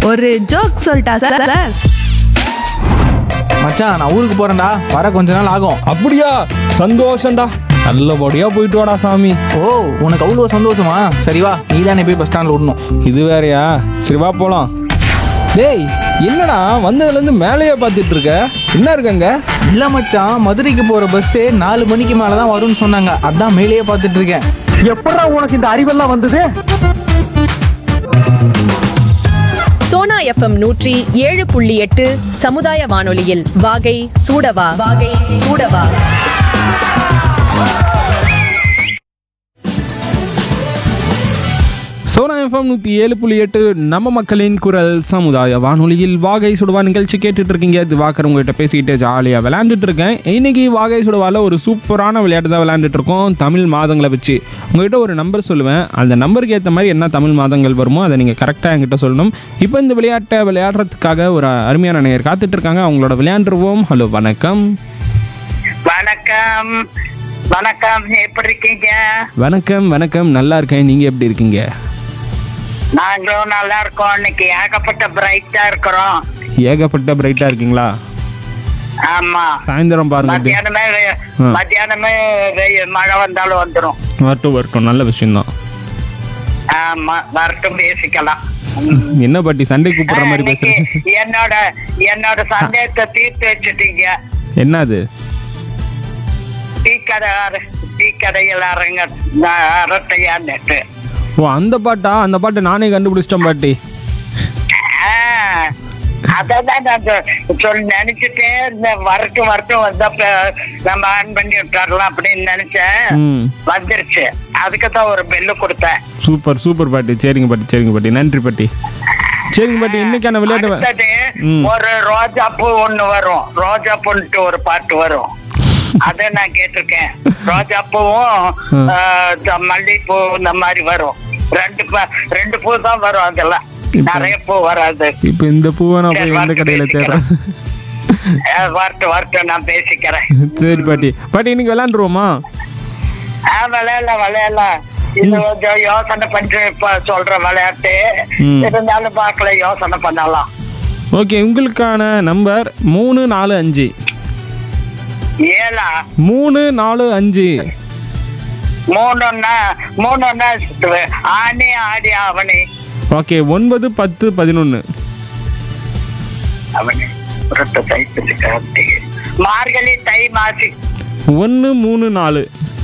ஒரு ஜோக் சொல்லிட்டா sir sir மச்சான் நான் ஊருக்கு போறேன்டா வர கொஞ்ச நாள் ஆகும் அப்படியா சந்தோஷம்டா நல்லபடியா போயிட்டு வாடா சாமி ஓ உனக்கு அவ்வளோ சந்தோஷமா சரி வா நீ தானே போய் பஸ் ஸ்டாண்டில் விடணும் இது வேறயா சரி வா போலாம் டேய் என்னடா வந்ததுலேருந்து மேலேயே பார்த்துட்டு இருக்க என்ன இருக்கங்க இல்ல மச்சான் மதுரைக்கு போற பஸ்ஸே நாலு மணிக்கு மேல தான் வரும்னு சொன்னாங்க அதான் மேலேயே பார்த்துட்டு இருக்கேன் எப்படா உனக்கு இந்த அறிவெல்லாம் வந்தது சோனா எஃப்எம் நூற்றி ஏழு புள்ளி எட்டு சமுதாய வானொலியில் வாகை சூடவா வாகை சூடவா சோனா எஃப்எம் நூற்றி ஏழு புள்ளி எட்டு நம்ம மக்களின் குரல் சமுதாய வானொலியில் வாகை சுடுவா நிகழ்ச்சி கேட்டுட்டு இருக்கீங்க திவாகர் உங்ககிட்ட பேசிக்கிட்டு ஜாலியாக விளையாண்டுட்டு இருக்கேன் இன்னைக்கு வாகை சுடுவால ஒரு சூப்பரான விளையாட்டு தான் விளையாண்டுட்டு இருக்கோம் தமிழ் மாதங்களை வச்சு உங்ககிட்ட ஒரு நம்பர் சொல்லுவேன் அந்த நம்பருக்கு ஏற்ற மாதிரி என்ன தமிழ் மாதங்கள் வருமோ அதை நீங்கள் கரெக்டாக என்கிட்ட சொல்லணும் இப்போ இந்த விளையாட்டை விளையாடுறதுக்காக ஒரு அருமையான நேயர் காத்துட்டு இருக்காங்க அவங்களோட விளையாண்டுருவோம் ஹலோ வணக்கம் வணக்கம் வணக்கம் எப்படி இருக்கீங்க வணக்கம் வணக்கம் நல்லா இருக்கேன் நீங்கள் எப்படி இருக்கீங்க நாங்களும் நல்லா இருக்கோம் இன்னைக்கு ஏகப்பட்ட பிரைட்டா இருக்கிறோம் ஏகப்பட்ட பிரைட்டாக இருக்கீங்களா ஆமா சாயந்தரம் பாருங்க எப்படி- மத்தியானமே வெ- ஆ. மத்தியானமே வெயில் மழை வந்தாலும் வந்துடும் வரட்டும் வரட்டும் நல்ல விஷயம்தான் ஆமா வரட்டும் பேசிக்கலாம் என்ன பாட்டி சண்டை கூப்பிடுற மாதிரி பேசுறேன் இன்னைக்கு என்னோட என்னோட சந்தேகத்தை தீர்த்து வச்சுட்டீங்க என்னது டீக்கடை அர- டீக்கடையில் அரங்க அரட்டையான்னுட்டு ஓ அந்த பாட்டா அந்த பாட்டை நானே கண்டுபிடிச்சிட்டேன் பாட்டி ஆ, அததான் நான் சொ- சொல் நினைச்சிட்டே இந்த வரட்டும் வரட்டும் வந்தப்ப நம்ம ஆன் பண்ணி விட்டுறலாம் அப்படின்னு நினைச்சேன் ம் வந்துருச்சு அதுக்கு தான் ஒரு பெல்லு கொடுத்தேன் சூப்பர் சூப்பர் பாட்டி சரிங்க பாட்டி சரிங்க பாட்டி நன்றி பாட்டி சரிங்க பாட்டி இன்னைக்கான விளையாட்டு வ- அடுத்தது ம். ஒரு ரோஜா பூ ஒண்ணு வரும் ரோஜா பூன்ட்டு ஒரு பாட்டு வரும் அதை நான் கேட்டிருக்கேன் ரோஜா பூவும் ம். ஆ, இந்த மல்லிகைப்பூ இந்த மாதிரி வரும் ரெண்டு ப- ரெண்டு பூ தான் வரும் அதெல்லாம் இப்ப- நிறைய பூ வராது இப்போ இந்த பூவை நான் போய் சரி, எந்த வரட்டும், கடையில் தேடுறேன் ஆ, வரட்டும் வரட்டும் நான் பேசிக்கிறேன் சரி பாட்டி பாட்டி இன்னைக்கு விளையாண்டுருவோமா ஆ விளையாடலாம் விளையாடலாம் இது கொஞ்சம் யோசனை பண்ணி இப்ப சொல்ற விளையாட்டு ம். இருந்தாலும் பார்க்கல யோசனை பண்ணலாம் ஓகே உங்களுக்கான நம்பர் மூணு நாலு அஞ்சு ஏழா மூணு நாலு அஞ்சு மூணுன்னா மூணுன்னா ஆனி ஆடி அவனி ஓகே ஒன்பது பத்து பதினொன்று அவனி புரட்ட தைப்பது கார்த்திகை மார்கழி தை மாசி ஒன்று மூணு நாலு